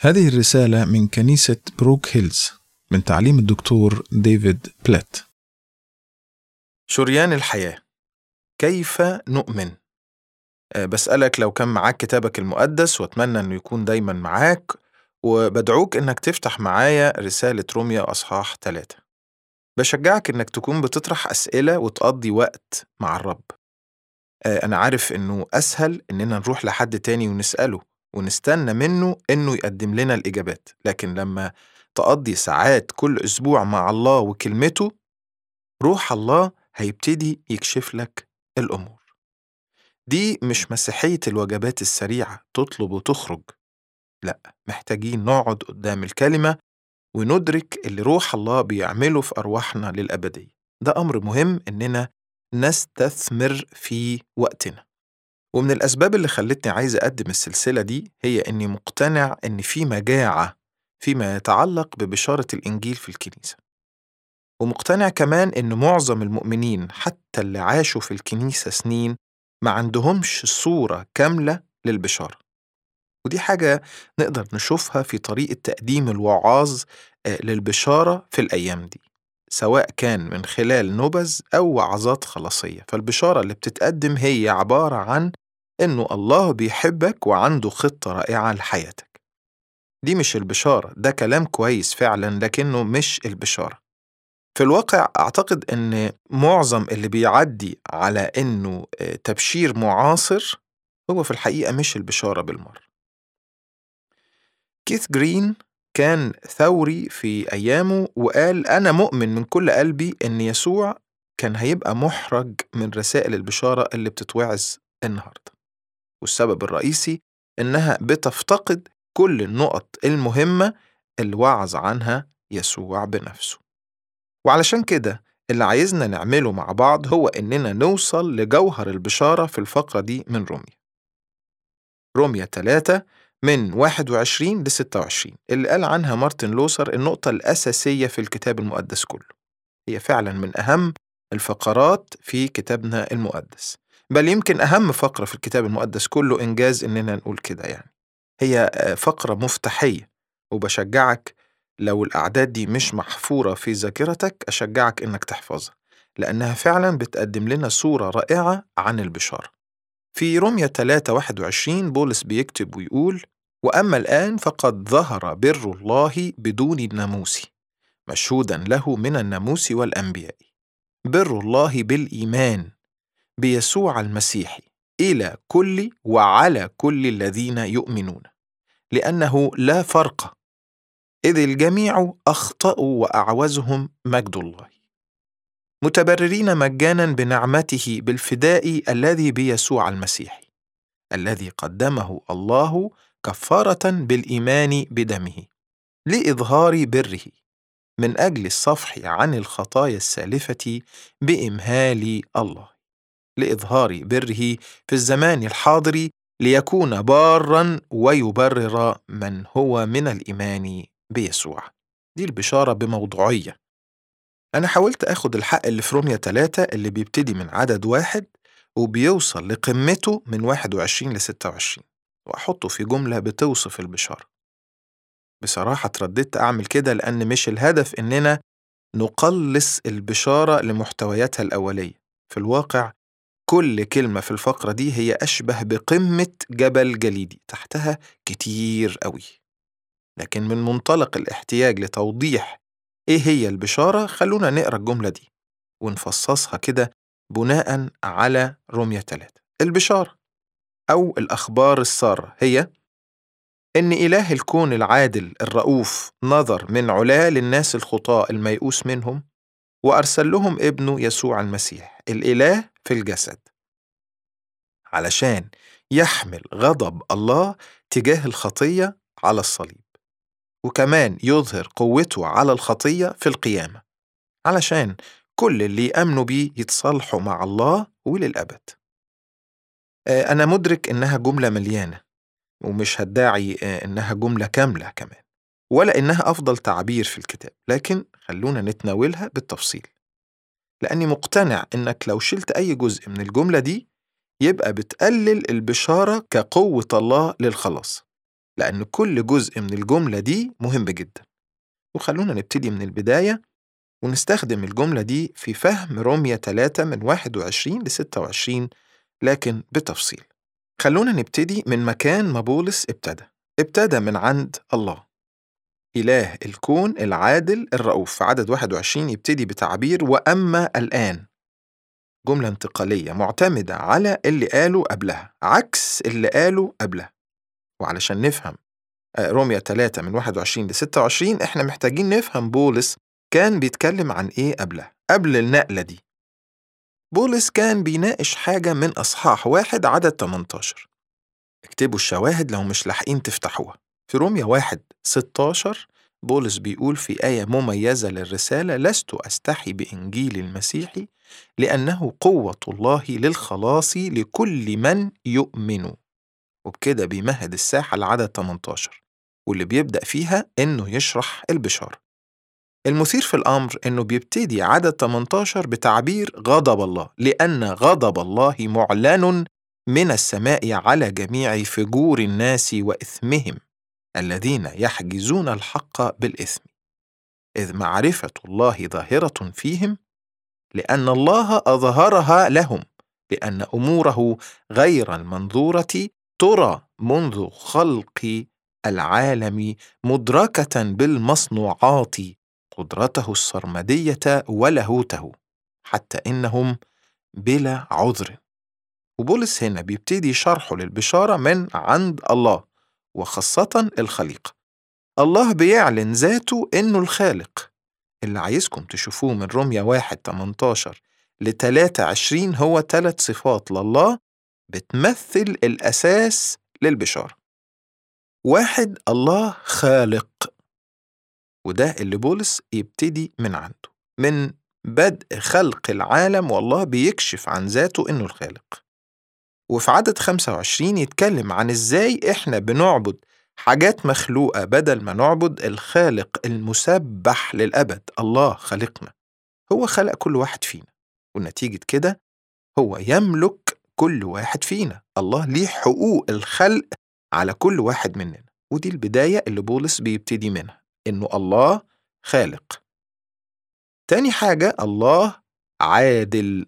هذه الرسالة من كنيسة بروك هيلز من تعليم الدكتور ديفيد بلات شريان الحياة كيف نؤمن؟ أه، بسألك لو كان معاك كتابك المقدس وأتمنى أنه يكون دايما معاك وبدعوك أنك تفتح معايا رسالة روميا أصحاح ثلاثة بشجعك أنك تكون بتطرح أسئلة وتقضي وقت مع الرب أه، أنا عارف أنه أسهل أننا نروح لحد تاني ونسأله ونستنى منه أنه يقدم لنا الإجابات لكن لما تقضي ساعات كل أسبوع مع الله وكلمته روح الله هيبتدي يكشف لك الأمور دي مش مسيحية الوجبات السريعة تطلب وتخرج لأ محتاجين نقعد قدام الكلمة وندرك اللي روح الله بيعمله في أرواحنا للأبدية ده أمر مهم إننا نستثمر في وقتنا ومن الأسباب اللي خلتني عايز أقدم السلسلة دي هي إني مقتنع إن في مجاعة فيما يتعلق ببشارة الإنجيل في الكنيسة ومقتنع كمان إن معظم المؤمنين حتى اللي عاشوا في الكنيسة سنين ما عندهمش صورة كاملة للبشارة ودي حاجة نقدر نشوفها في طريقة تقديم الوعاظ آه، للبشارة في الأيام دي سواء كان من خلال نبذ أو وعظات خلاصية فالبشارة اللي بتتقدم هي عبارة عن إنه الله بيحبك وعنده خطة رائعة لحياتك دي مش البشارة ده كلام كويس فعلا لكنه مش البشارة في الواقع أعتقد أن معظم اللي بيعدي على أنه آه، تبشير معاصر هو في الحقيقة مش البشارة بالمرة كيث جرين كان ثوري في أيامه وقال أنا مؤمن من كل قلبي أن يسوع كان هيبقى محرج من رسائل البشارة اللي بتتوعظ النهاردة والسبب الرئيسي إنها بتفتقد كل النقط المهمة اللي وعظ عنها يسوع بنفسه وعلشان كده اللي عايزنا نعمله مع بعض هو إننا نوصل لجوهر البشارة في الفقرة دي من روميا روميا 3 من 21 ل 26 اللي قال عنها مارتن لوثر النقطة الأساسية في الكتاب المقدس كله هي فعلا من أهم الفقرات في كتابنا المقدس بل يمكن أهم فقرة في الكتاب المقدس كله إنجاز إننا نقول كده يعني هي آه، فقرة مفتاحية وبشجعك لو الأعداد دي مش محفورة في ذاكرتك أشجعك إنك تحفظها لأنها فعلا بتقدم لنا صورة رائعة عن البشارة في رومية 3 21 بولس بيكتب ويقول وأما الآن فقد ظهر بر الله بدون الناموس مشهودا له من الناموس والأنبياء بر الله بالإيمان بيسوع المسيح إلى كل وعلى كل الذين يؤمنون لأنه لا فرق إذ الجميع أخطأوا وأعوزهم مجد الله متبررين مجانا بنعمته بالفداء الذي بيسوع المسيح الذي قدمه الله كفارة بالإيمان بدمه لإظهار بره من أجل الصفح عن الخطايا السالفة بإمهال الله لإظهار بره في الزمان الحاضر ليكون بارا ويبرر من هو من الإيمان بيسوع دي البشارة بموضوعية أنا حاولت أخد الحق اللي في رومية 3 اللي بيبتدي من عدد واحد وبيوصل لقمته من 21 ل 26 وأحطه في جملة بتوصف البشارة بصراحة ترددت أعمل كده لأن مش الهدف إننا نقلص البشارة لمحتوياتها الأولية في الواقع كل كلمة في الفقرة دي هي أشبه بقمة جبل جليدي تحتها كتير قوي لكن من منطلق الاحتياج لتوضيح إيه هي البشارة خلونا نقرأ الجملة دي ونفصصها كده بناء على رمية 3 البشارة أو الأخبار السارة هي إن إله الكون العادل الرؤوف نظر من علاه للناس الخطاة الميؤوس منهم وأرسل لهم ابنه يسوع المسيح الإله في الجسد علشان يحمل غضب الله تجاه الخطية على الصليب وكمان يظهر قوته على الخطية في القيامة علشان كل اللي يأمنوا بيه يتصالحوا مع الله وللأبد آه، أنا مدرك إنها جملة مليانة ومش هدعي آه، إنها جملة كاملة كمان ولا إنها أفضل تعبير في الكتاب لكن خلونا نتناولها بالتفصيل لأني مقتنع إنك لو شلت أي جزء من الجملة دي يبقى بتقلل البشارة كقوة الله للخلاص لأن كل جزء من الجملة دي مهم جدا وخلونا نبتدي من البداية ونستخدم الجملة دي في فهم رومية 3 من 21 ل 26 لكن بتفصيل خلونا نبتدي من مكان ما بولس ابتدى ابتدى من عند الله إله الكون العادل الرؤوف في عدد 21 يبتدي بتعبير وأما الآن جملة انتقالية معتمدة على اللي قاله قبلها عكس اللي قاله قبلها وعلشان نفهم آه، رومية 3 من 21 ل 26 احنا محتاجين نفهم بولس كان بيتكلم عن ايه قبلها قبل النقلة دي بولس كان بيناقش حاجة من أصحاح واحد عدد 18 اكتبوا الشواهد لو مش لاحقين تفتحوها في رومية واحد 16 بولس بيقول في آية مميزة للرسالة لست أستحي بإنجيل المسيح لأنه قوة الله للخلاص لكل من يؤمن وبكده بيمهد الساحة لعدد 18 واللي بيبدأ فيها إنه يشرح البشارة المثير في الأمر إنه بيبتدي عدد 18 بتعبير غضب الله لأن غضب الله معلن من السماء على جميع فجور الناس وإثمهم الذين يحجزون الحق بالإثم إذ معرفة الله ظاهرة فيهم لأن الله أظهرها لهم لأن أموره غير المنظورة ترى منذ خلق العالم مدركة بالمصنوعات قدرته السرمدية ولاهوته حتى إنهم بلا عذر وبولس هنا بيبتدي شرحه للبشارة من عند الله وخاصة الخليقة الله بيعلن ذاته إنه الخالق اللي عايزكم تشوفوه من رمية واحد 18 ل 23 هو ثلاث صفات لله بتمثل الأساس للبشارة واحد الله خالق وده اللي بولس يبتدي من عنده من بدء خلق العالم والله بيكشف عن ذاته إنه الخالق وفي عدد 25 يتكلم عن إزاي إحنا بنعبد حاجات مخلوقة بدل ما نعبد الخالق المسبح للأبد الله خلقنا هو خلق كل واحد فينا ونتيجة كده هو يملك كل واحد فينا الله ليه حقوق الخلق على كل واحد مننا ودي البداية اللي بولس بيبتدي منها إنه الله خالق تاني حاجة الله عادل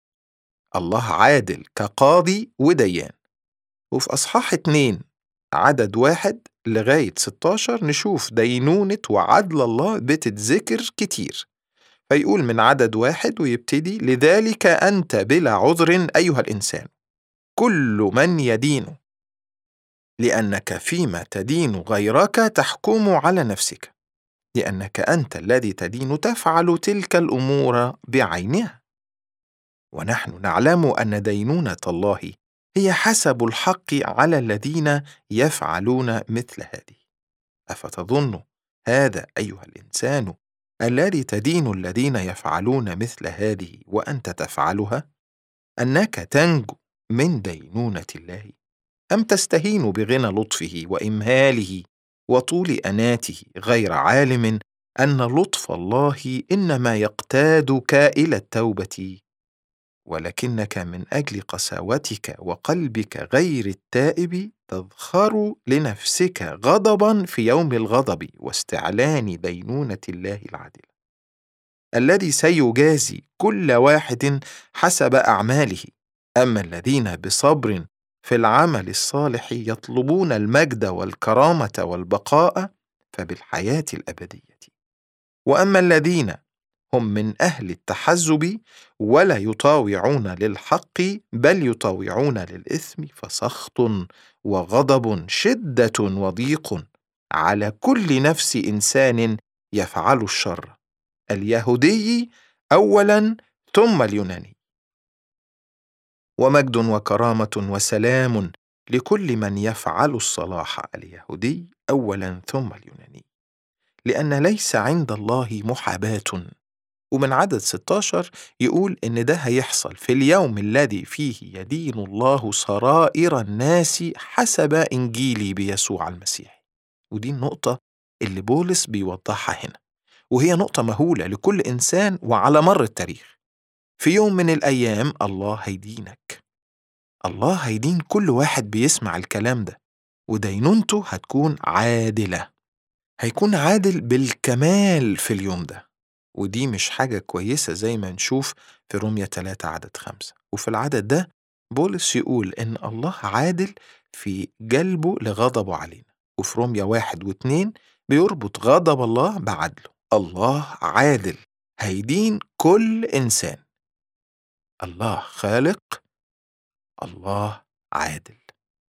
الله عادل كقاضي وديان وفي أصحاح اتنين عدد واحد لغاية 16 نشوف دينونة وعدل الله بتتذكر كتير فيقول من عدد واحد ويبتدي لذلك أنت بلا عذر أيها الإنسان كل من يدين لأنك فيما تدين غيرك تحكم على نفسك لأنك أنت الذي تدين تفعل تلك الأمور بعينها ونحن نعلم أن دينونة الله هي حسب الحق على الذين يفعلون مثل هذه أفتظن هذا أيها الإنسان الذي تدين الذين يفعلون مثل هذه وأنت تفعلها أنك تنجو من دينونة الله أم تستهين بغنى لطفه وإمهاله وطول أناته غير عالم أن لطف الله إنما يقتادك إلى التوبة ولكنك من أجل قساوتك وقلبك غير التائب تذخر لنفسك غضبا في يوم الغضب واستعلان دينونة الله العادلة الذي سيجازي كل واحد حسب أعماله أما الذين بصبر في العمل الصالح يطلبون المجد والكرامة والبقاء فبالحياة الأبدية وأما الذين هم من أهل التحزب ولا يطاوعون للحق بل يطاوعون للإثم فسخط وغضب شدة وضيق على كل نفس إنسان يفعل الشر اليهودي أولا ثم اليوناني ومجد وكرامة وسلام لكل من يفعل الصلاح اليهودي أولا ثم اليوناني لأن ليس عند الله محاباة ومن عدد 16 يقول إن ده هيحصل في اليوم الذي فيه يدين الله سرائر الناس حسب إنجيلي بيسوع المسيح ودي النقطة اللي بولس بيوضحها هنا وهي نقطة مهولة لكل إنسان وعلى مر التاريخ في يوم من الأيام الله هيدينك الله هيدين كل واحد بيسمع الكلام ده ودينونته هتكون عادلة هيكون عادل بالكمال في اليوم ده ودي مش حاجة كويسة زي ما نشوف في رومية 3 عدد خمسة وفي العدد ده بولس يقول إن الله عادل في جلبه لغضبه علينا وفي رومية واحد واتنين بيربط غضب الله بعدله الله عادل هيدين كل إنسان الله خالق الله عادل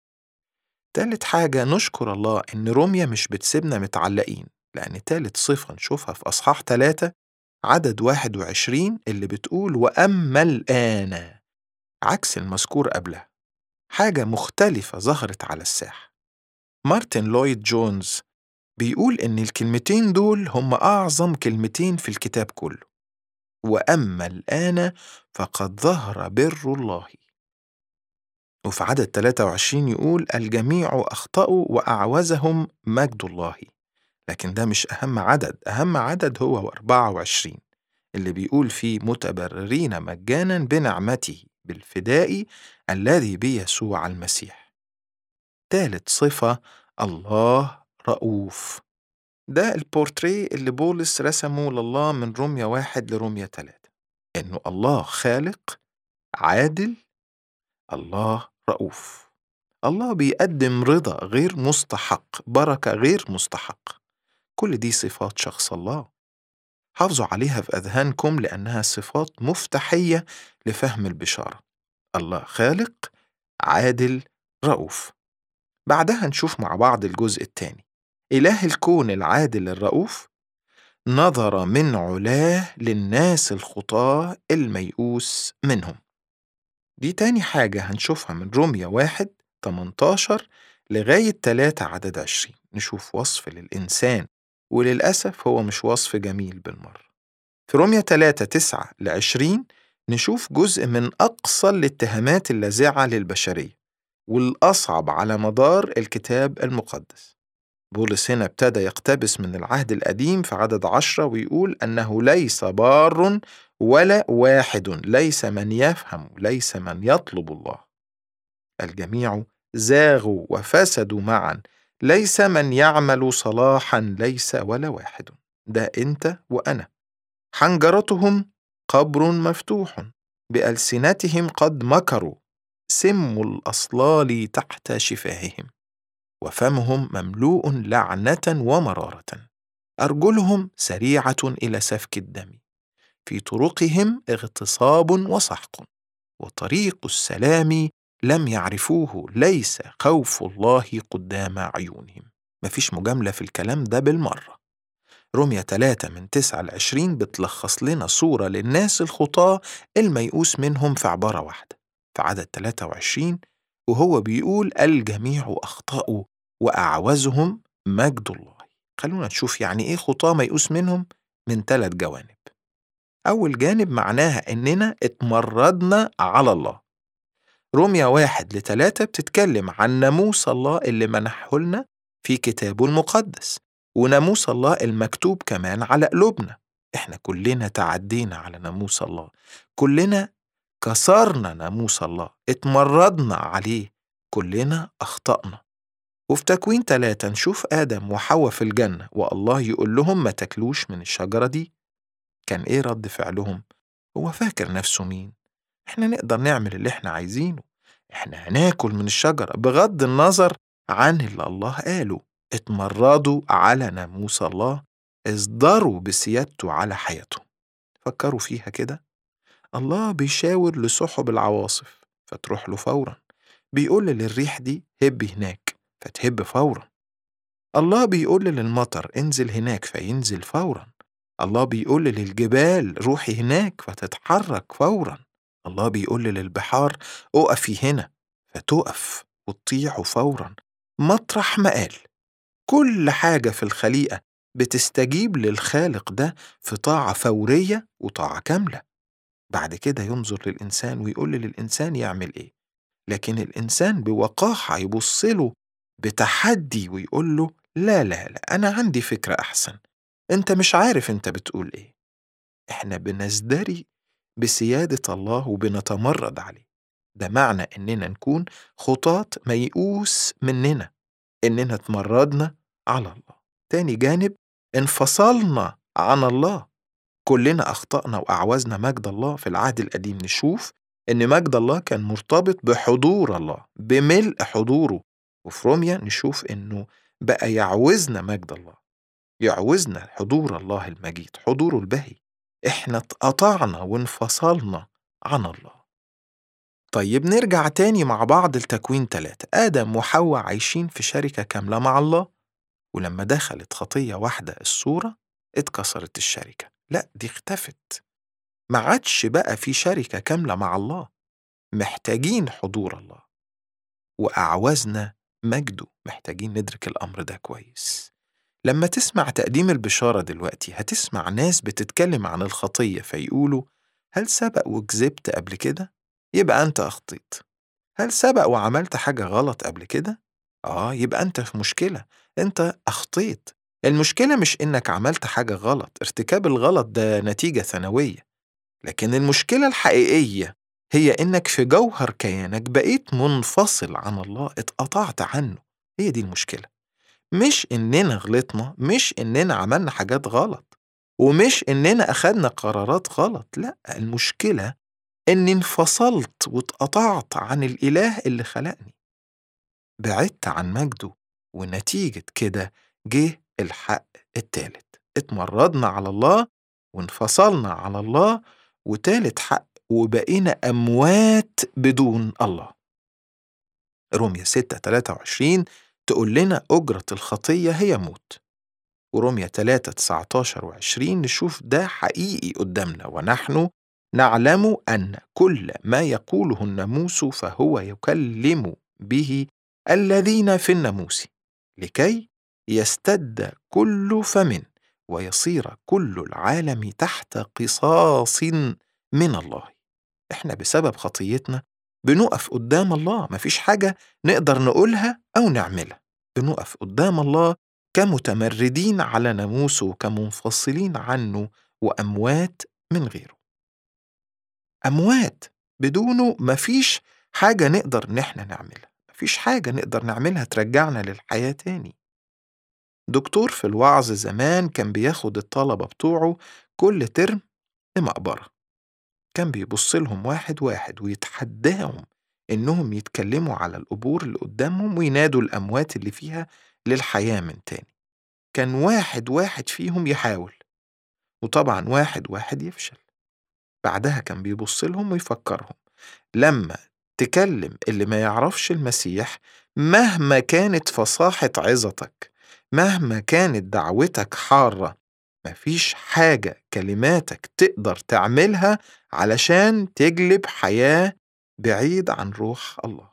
تالت حاجة نشكر الله إن روميا مش بتسيبنا متعلقين لأن تالت صفة نشوفها في أصحاح تلاتة عدد واحد وعشرين اللي بتقول وأما الآن عكس المذكور قبلها حاجة مختلفة ظهرت على الساحة مارتن لويد جونز بيقول إن الكلمتين دول هم أعظم كلمتين في الكتاب كله وأما الآن فقد ظهر بر الله وفي عدد 23 يقول الجميع أخطأوا وأعوزهم مجد الله لكن ده مش أهم عدد أهم عدد هو 24 اللي بيقول فيه متبررين مجانا بنعمته بالفداء الذي بيسوع المسيح ثالث صفة الله رؤوف ده البورتريه اللي بولس رسمه لله من رومية واحد لرومية تلاتة إنه الله خالق عادل الله رؤوف الله بيقدم رضا غير مستحق بركة غير مستحق كل دي صفات شخص الله حافظوا عليها في أذهانكم لأنها صفات مفتاحية لفهم البشارة الله خالق عادل رؤوف بعدها نشوف مع بعض الجزء الثاني إله الكون العادل الرؤوف نظر من علاه للناس الخطاة الميؤوس منهم دي تاني حاجة هنشوفها من روميا واحد 18 لغاية 3 عدد 20 نشوف وصف للإنسان وللأسف هو مش وصف جميل بالمرة في روميا 3 9 ل 20 نشوف جزء من أقصى الاتهامات اللاذعة للبشرية والأصعب على مدار الكتاب المقدس بولس هنا ابتدى يقتبس من العهد القديم في عدد عشرة ويقول أنه ليس بار ولا واحد ليس من يفهم ليس من يطلب الله الجميع زاغوا وفسدوا معا ليس من يعمل صلاحا ليس ولا واحد ده انت وانا حنجرتهم قبر مفتوح بالسنتهم قد مكروا سم الاصلال تحت شفاههم وفمهم مملوء لعنه ومراره ارجلهم سريعه الى سفك الدم في طرقهم اغتصاب وسحق وطريق السلام لم يعرفوه ليس خوف الله قدام عيونهم مفيش مجاملة في الكلام ده بالمرة رمية 3 من 9 ل 20 بتلخص لنا صورة للناس الخطاة الميؤوس منهم في عبارة واحدة في عدد 23 وهو بيقول الجميع أخطأوا وأعوزهم مجد الله خلونا نشوف يعني إيه خطاة ميؤوس منهم من ثلاث جوانب أول جانب معناها إننا اتمردنا على الله روميا واحد لتلاتة بتتكلم عن ناموس الله اللي منحه لنا في كتابه المقدس وناموس الله المكتوب كمان على قلوبنا احنا كلنا تعدينا على ناموس الله كلنا كسرنا ناموس الله اتمردنا عليه كلنا أخطأنا وفي تكوين تلاتة نشوف آدم وحواء في الجنة والله يقول لهم ما تاكلوش من الشجرة دي كان إيه رد فعلهم؟ هو فاكر نفسه مين؟ إحنا نقدر نعمل اللي إحنا عايزينه إحنا هناكل من الشجرة بغض النظر عن اللي الله قاله اتمردوا على ناموس الله اصدروا بسيادته على حياتهم فكروا فيها كده الله بيشاور لسحب العواصف فتروح له فورا بيقول للريح دي هب هناك فتهب فورا الله بيقول للمطر انزل هناك فينزل فورا الله بيقول للجبال روحي هناك فتتحرك فورا الله بيقول للبحار اقفي هنا فتقف وتطيع فورا مطرح ما قال كل حاجة في الخليقة بتستجيب للخالق ده في طاعة فورية وطاعة كاملة بعد كده ينظر للإنسان ويقول للإنسان يعمل إيه لكن الإنسان بوقاحة يبص له بتحدي ويقول له لا لا لا أنا عندي فكرة أحسن أنت مش عارف أنت بتقول إيه إحنا بنزدري بسيادة الله وبنتمرد عليه ده معنى إننا نكون خطاة ميؤوس مننا إننا تمردنا على الله تاني جانب انفصلنا عن الله كلنا أخطأنا وأعوزنا مجد الله في العهد القديم نشوف إن مجد الله كان مرتبط بحضور الله بملء حضوره وفي روميا نشوف إنه بقى يعوزنا مجد الله يعوزنا حضور الله المجيد حضوره البهي إحنا اتقطعنا وانفصلنا عن الله طيب نرجع تاني مع بعض لتكوين ثلاثة آدم وحواء عايشين في شركة كاملة مع الله ولما دخلت خطية واحدة الصورة اتكسرت الشركة لا دي اختفت ما عادش بقى في شركة كاملة مع الله محتاجين حضور الله وأعوزنا مجده محتاجين ندرك الأمر ده كويس لما تسمع تقديم البشارة دلوقتي هتسمع ناس بتتكلم عن الخطية فيقولوا هل سبق وكذبت قبل كده؟ يبقى أنت أخطيت هل سبق وعملت حاجة غلط قبل كده؟ آه يبقى أنت في مشكلة أنت أخطيت المشكلة مش إنك عملت حاجة غلط ارتكاب الغلط ده نتيجة ثانوية لكن المشكلة الحقيقية هي إنك في جوهر كيانك بقيت منفصل عن الله اتقطعت عنه هي دي المشكلة مش إننا غلطنا مش إننا عملنا حاجات غلط ومش إننا أخدنا قرارات غلط لا المشكلة إني انفصلت واتقطعت عن الإله اللي خلقني بعدت عن مجده ونتيجة كده جه الحق التالت اتمردنا على الله وانفصلنا على الله وتالت حق وبقينا أموات بدون الله رومية 6 23 تقول لنا أجرة الخطية هي موت ورومية 3 19 و 20 نشوف ده حقيقي قدامنا ونحن نعلم أن كل ما يقوله الناموس فهو يكلم به الذين في الناموس لكي يستد كل فم ويصير كل العالم تحت قصاص من الله احنا بسبب خطيتنا بنقف قدام الله مفيش حاجة نقدر نقولها أو نعملها بنقف قدام الله كمتمردين على ناموسه وكمنفصلين عنه وأموات من غيره أموات بدونه مفيش حاجة نقدر إن إحنا نعملها مفيش حاجة نقدر نعملها ترجعنا للحياة تاني دكتور في الوعظ زمان كان بياخد الطلبة بتوعه كل ترم لمقبرة كان بيبص لهم واحد واحد ويتحداهم إنهم يتكلموا على القبور اللي قدامهم وينادوا الأموات اللي فيها للحياة من تاني كان واحد واحد فيهم يحاول وطبعا واحد واحد يفشل بعدها كان بيبص لهم ويفكرهم لما تكلم اللي ما يعرفش المسيح مهما كانت فصاحة عظتك مهما كانت دعوتك حارة مفيش حاجة كلماتك تقدر تعملها علشان تجلب حياة بعيد عن روح الله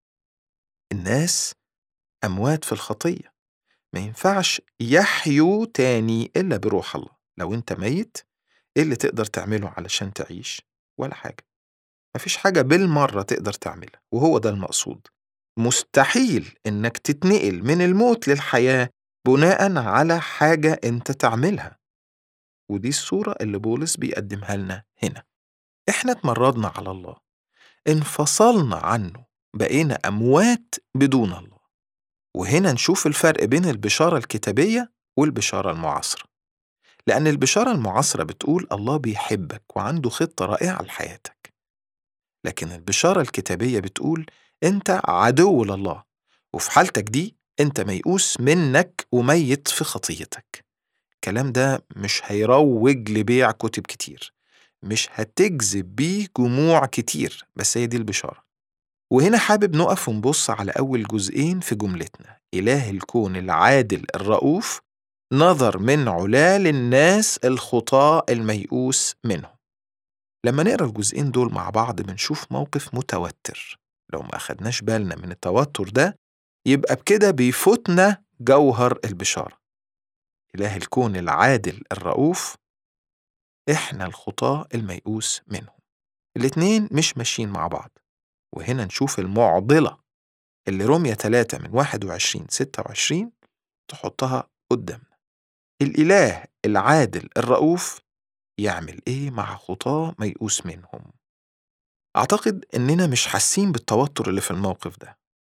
الناس أموات في الخطية ما ينفعش يحيوا تاني إلا بروح الله لو أنت ميت إيه اللي تقدر تعمله علشان تعيش ولا حاجة مفيش حاجة بالمرة تقدر تعملها وهو ده المقصود مستحيل إنك تتنقل من الموت للحياة بناء على حاجة أنت تعملها ودي الصورة اللي بولس بيقدمها لنا هنا إحنا اتمردنا على الله انفصلنا عنه بقينا أموات بدون الله وهنا نشوف الفرق بين البشارة الكتابية والبشارة المعاصرة لأن البشارة المعاصرة بتقول الله بيحبك وعنده خطة رائعة لحياتك لكن البشارة الكتابية بتقول أنت عدو لله وفي حالتك دي أنت ميؤوس منك وميت في خطيتك الكلام ده مش هيروج لبيع كتب كتير مش هتجذب بيه جموع كتير بس هي دي البشارة وهنا حابب نقف ونبص على أول جزئين في جملتنا إله الكون العادل الرؤوف نظر من علال الناس الخطاة الميؤوس منهم لما نقرا الجزئين دول مع بعض بنشوف موقف متوتر لو ما أخدناش بالنا من التوتر ده يبقى بكده بيفوتنا جوهر البشارة إله الكون العادل الرؤوف إحنا الخطاة الميؤوس منهم الاتنين مش ماشيين مع بعض وهنا نشوف المعضلة اللي رمية 3 من 21 26 تحطها قدامنا الإله العادل الرؤوف يعمل إيه مع خطاة ميؤوس منهم أعتقد إننا مش حاسين بالتوتر اللي في الموقف ده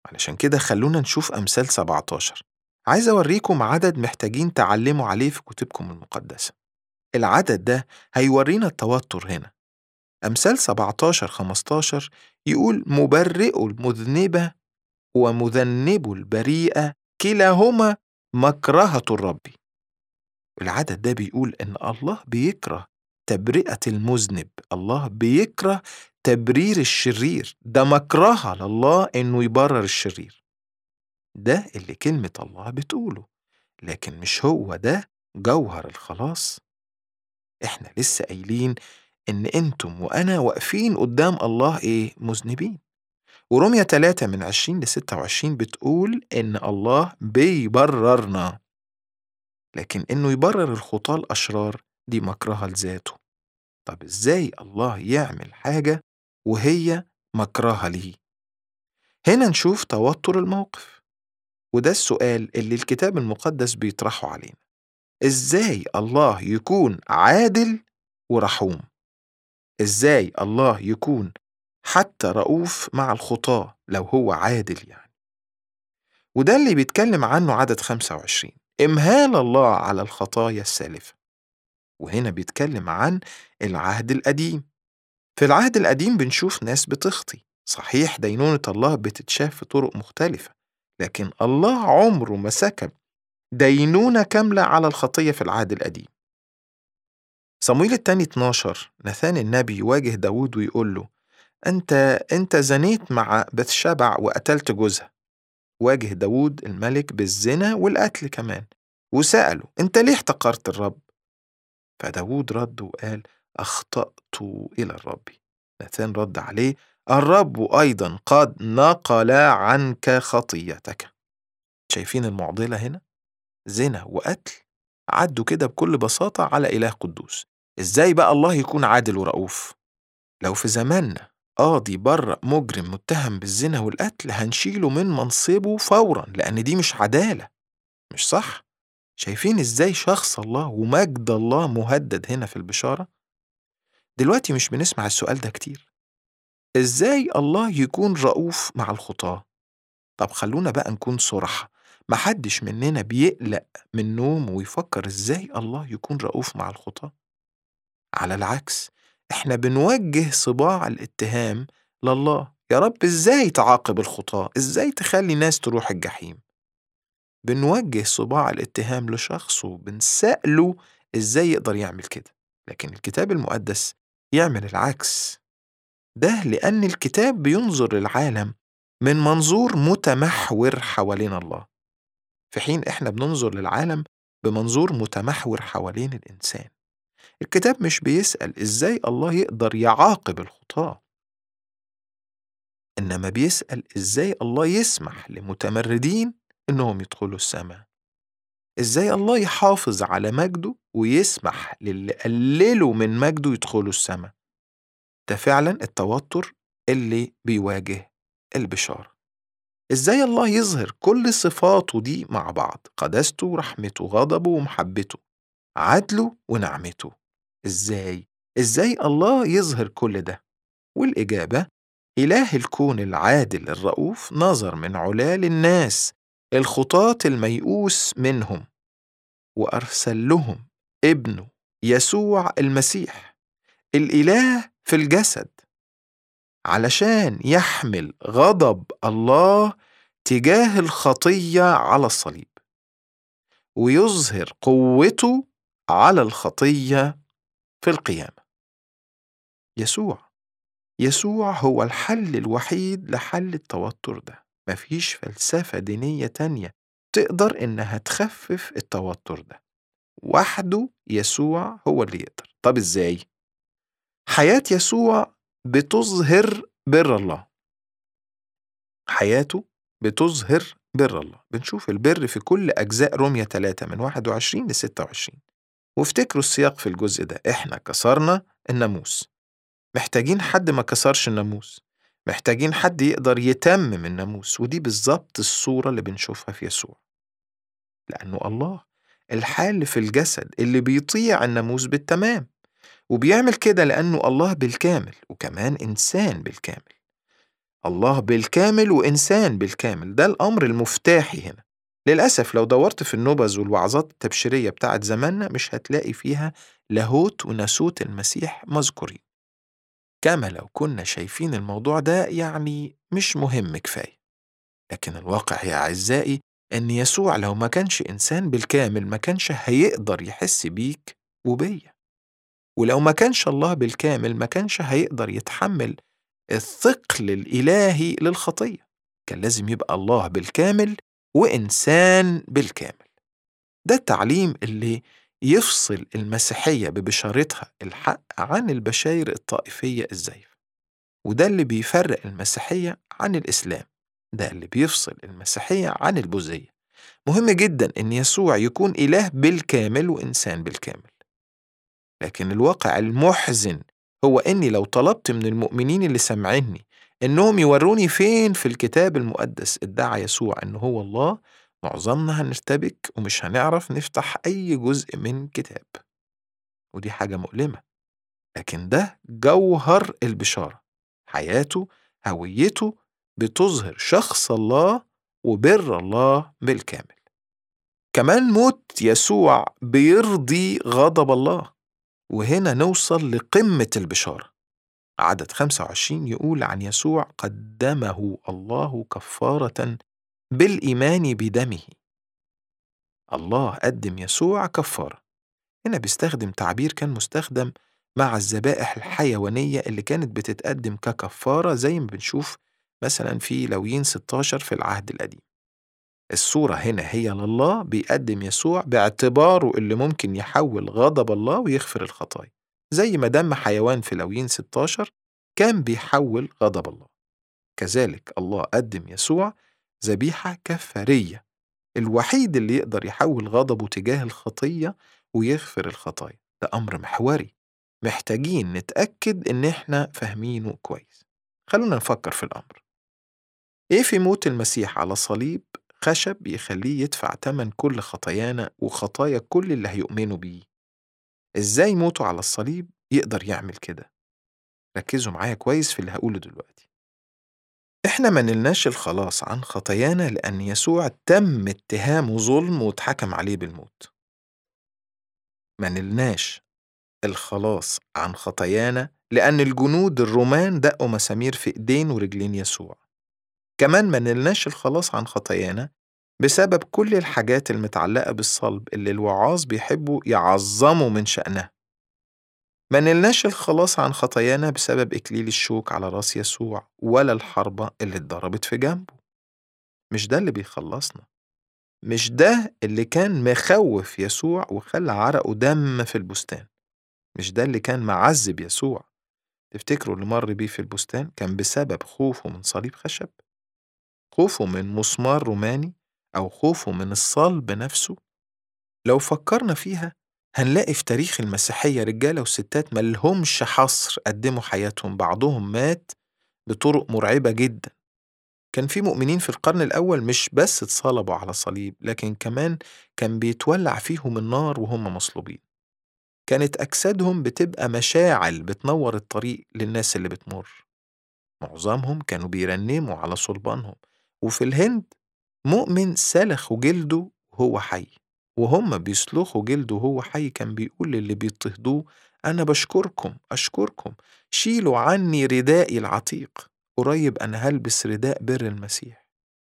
علشان كده خلونا نشوف أمثال 17 عايز أوريكم عدد محتاجين تعلموا عليه في كتبكم المقدسة العدد ده هيورينا التوتر هنا أمثال 17 15 يقول مبرئ المذنبة ومذنب البريئة كلاهما مكرهة الرب العدد ده بيقول إن الله بيكره تبرئة المذنب الله بيكره تبرير الشرير ده مكرهة لله إنه يبرر الشرير ده اللي كلمة الله بتقوله لكن مش هو ده جوهر الخلاص احنا لسه قايلين ان انتم وانا واقفين قدام الله ايه مذنبين ورمية 3 من 20 ل 26 بتقول ان الله بيبررنا لكن انه يبرر الخطاة الاشرار دي مكرهة لذاته طب ازاي الله يعمل حاجة وهي مكرهة ليه هنا نشوف توتر الموقف وده السؤال اللي الكتاب المقدس بيطرحه علينا ازاي الله يكون عادل ورحوم ازاي الله يكون حتى رؤوف مع الخطاة لو هو عادل يعني وده اللي بيتكلم عنه عدد 25 إمهال الله على الخطايا السالفة وهنا بيتكلم عن العهد القديم في العهد القديم بنشوف ناس بتخطي صحيح دينونة الله بتتشاف في طرق مختلفة لكن الله عمره ما سكب دينونة كاملة على الخطية في العهد القديم صمويل التاني 12 نثان النبي يواجه داود ويقول له أنت أنت زنيت مع بثشبع وقتلت جوزها واجه داود الملك بالزنا والقتل كمان وسأله أنت ليه احتقرت الرب؟ فداود رد وقال أخطأت إلى الرب نثان رد عليه الرب أيضا قد نقل عنك خطيتك شايفين المعضلة هنا؟ زنا وقتل عدوا كده بكل بساطة على إله قدوس إزاي بقى الله يكون عادل ورؤوف؟ لو في زماننا قاضي برأ مجرم متهم بالزنا والقتل هنشيله من منصبه فورا لأن دي مش عدالة مش صح؟ شايفين إزاي شخص الله ومجد الله مهدد هنا في البشارة؟ دلوقتي مش بنسمع السؤال ده كتير إزاي الله يكون رؤوف مع الخطاة؟ طب خلونا بقى نكون صراحة محدش مننا بيقلق من نومه ويفكر إزاي الله يكون رؤوف مع الخطاة على العكس إحنا بنوجه صباع الاتهام لله يا رب إزاي تعاقب الخطاة إزاي تخلي ناس تروح الجحيم بنوجه صباع الاتهام لشخص وبنسأله إزاي يقدر يعمل كده لكن الكتاب المقدس يعمل العكس ده لأن الكتاب بينظر للعالم من منظور متمحور حوالين الله في حين إحنا بننظر للعالم بمنظور متمحور حوالين الإنسان الكتاب مش بيسأل إزاي الله يقدر يعاقب الخطاة إنما بيسأل إزاي الله يسمح لمتمردين إنهم يدخلوا السماء إزاي الله يحافظ على مجده ويسمح للي قللوا من مجده يدخلوا السماء ده فعلا التوتر اللي بيواجه البشارة إزاي الله يظهر كل صفاته دي مع بعض قداسته ورحمته غضبه ومحبته عدله ونعمته إزاي؟ إزاي الله يظهر كل ده؟ والإجابة إله الكون العادل الرؤوف نظر من علا للناس الخطاة الميؤوس منهم وأرسل لهم ابنه يسوع المسيح الإله في الجسد علشان يحمل غضب الله تجاه الخطية على الصليب ويظهر قوته على الخطية في القيامة يسوع يسوع هو الحل الوحيد لحل التوتر ده مفيش فلسفة دينية تانية تقدر إنها تخفف التوتر ده وحده يسوع هو اللي يقدر طب إزاي؟ حياة يسوع بتظهر بر الله حياته بتظهر بر الله بنشوف البر في كل أجزاء رومية 3 من 21 ل 26 وافتكروا السياق في الجزء ده إحنا كسرنا الناموس محتاجين حد ما كسرش الناموس محتاجين حد يقدر يتمم الناموس ودي بالظبط الصورة اللي بنشوفها في يسوع لأنه الله الحال في الجسد اللي بيطيع الناموس بالتمام وبيعمل كده لأنه الله بالكامل وكمان إنسان بالكامل الله بالكامل وإنسان بالكامل ده الأمر المفتاحي هنا للأسف لو دورت في النبذ والوعظات التبشيرية بتاعت زماننا مش هتلاقي فيها لاهوت وناسوت المسيح مذكورين كما لو كنا شايفين الموضوع ده يعني مش مهم كفاية لكن الواقع يا أعزائي إن يسوع لو ما كانش إنسان بالكامل ما كانش هيقدر يحس بيك وبيا ولو ما كانش الله بالكامل ما كانش هيقدر يتحمل الثقل الإلهي للخطية كان لازم يبقى الله بالكامل وإنسان بالكامل ده التعليم اللي يفصل المسيحية ببشارتها الحق عن البشاير الطائفية الزيفة وده اللي بيفرق المسيحية عن الإسلام ده اللي بيفصل المسيحية عن البوذية مهم جدا إن يسوع يكون إله بالكامل وإنسان بالكامل لكن الواقع المحزن هو إني لو طلبت من المؤمنين اللي سامعيني إنهم يوروني فين في الكتاب المقدس ادعى يسوع إن هو الله معظمنا هنرتبك ومش هنعرف نفتح أي جزء من كتاب ودي حاجة مؤلمة لكن ده جوهر البشارة حياته هويته بتظهر شخص الله وبر الله بالكامل كمان موت يسوع بيرضي غضب الله وهنا نوصل لقمة البشارة عدد 25 يقول عن يسوع قدمه الله كفارة بالإيمان بدمه الله قدم يسوع كفارة هنا بيستخدم تعبير كان مستخدم مع الذبائح الحيوانية اللي كانت بتتقدم ككفارة زي ما بنشوف مثلا في لويين 16 في العهد القديم الصورة هنا هي لله بيقدم يسوع باعتباره اللي ممكن يحول غضب الله ويغفر الخطايا زي ما دم حيوان في لويين 16 كان بيحول غضب الله كذلك الله قدم يسوع ذبيحة كفارية الوحيد اللي يقدر يحول غضبه تجاه الخطية ويغفر الخطايا ده أمر محوري محتاجين نتأكد إن إحنا فاهمينه كويس خلونا نفكر في الأمر إيه في موت المسيح على صليب خشب يخليه يدفع تمن كل خطايانا وخطايا كل اللي هيؤمنوا بيه إزاي موته على الصليب يقدر يعمل كده ركزوا معايا كويس في اللي هقوله دلوقتي إحنا ما نلناش الخلاص عن خطايانا لأن يسوع تم اتهامه ظلم واتحكم عليه بالموت ما نلناش الخلاص عن خطايانا لأن الجنود الرومان دقوا مسامير في إيدين ورجلين يسوع كمان ما نلناش الخلاص عن خطايانا بسبب كل الحاجات المتعلقة بالصلب اللي الوعاظ بيحبوا يعظموا من شأنها ما نلناش الخلاص عن خطايانا بسبب إكليل الشوك على راس يسوع ولا الحربة اللي اتضربت في جنبه مش ده اللي بيخلصنا مش ده اللي كان مخوف يسوع وخلى عرقه دم في البستان مش ده اللي كان معذب يسوع تفتكروا اللي مر بيه في البستان كان بسبب خوفه من صليب خشب خوفه من مسمار روماني أو خوفه من الصلب نفسه لو فكرنا فيها هنلاقي في تاريخ المسيحية رجالة وستات ملهمش حصر قدموا حياتهم بعضهم مات بطرق مرعبة جدا كان في مؤمنين في القرن الأول مش بس اتصلبوا على صليب لكن كمان كان بيتولع فيهم النار وهم مصلوبين كانت أجسادهم بتبقى مشاعل بتنور الطريق للناس اللي بتمر معظمهم كانوا بيرنموا على صلبانهم وفي الهند مؤمن سلخوا جلده وهو حي وهم بيسلخوا جلده وهو حي كان بيقول للي بيضطهدوه أنا بشكركم أشكركم شيلوا عني ردائي العتيق قريب أنا هلبس رداء بر المسيح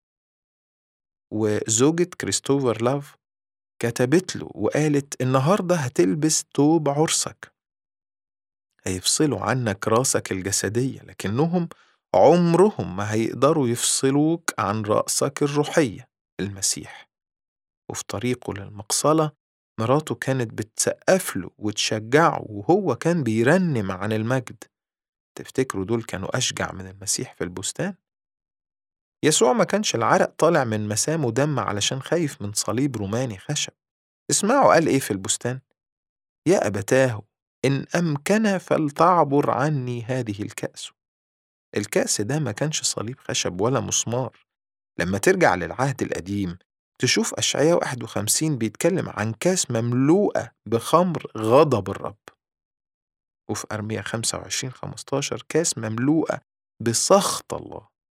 وزوجة كريستوفر لاف كتبت له وقالت النهاردة هتلبس توب عرسك هيفصلوا عنك راسك الجسدية لكنهم عمرهم ما هيقدروا يفصلوك عن رأسك الروحية المسيح وفي طريقه للمقصلة مراته كانت بتسقف له وتشجعه وهو كان بيرنم عن المجد تفتكروا دول كانوا أشجع من المسيح في البستان؟ يسوع ما كانش العرق طالع من مسامه دم علشان خايف من صليب روماني خشب اسمعوا قال إيه في البستان؟ يا أبتاه إن أمكن فلتعبر عني هذه الكأس الكأس ده ما كانش صليب خشب ولا مسمار لما ترجع للعهد القديم تشوف أشعياء 51 بيتكلم عن كاس مملوءة بخمر غضب الرب وفي أرمية 25 15 كاس مملوءة بسخط الله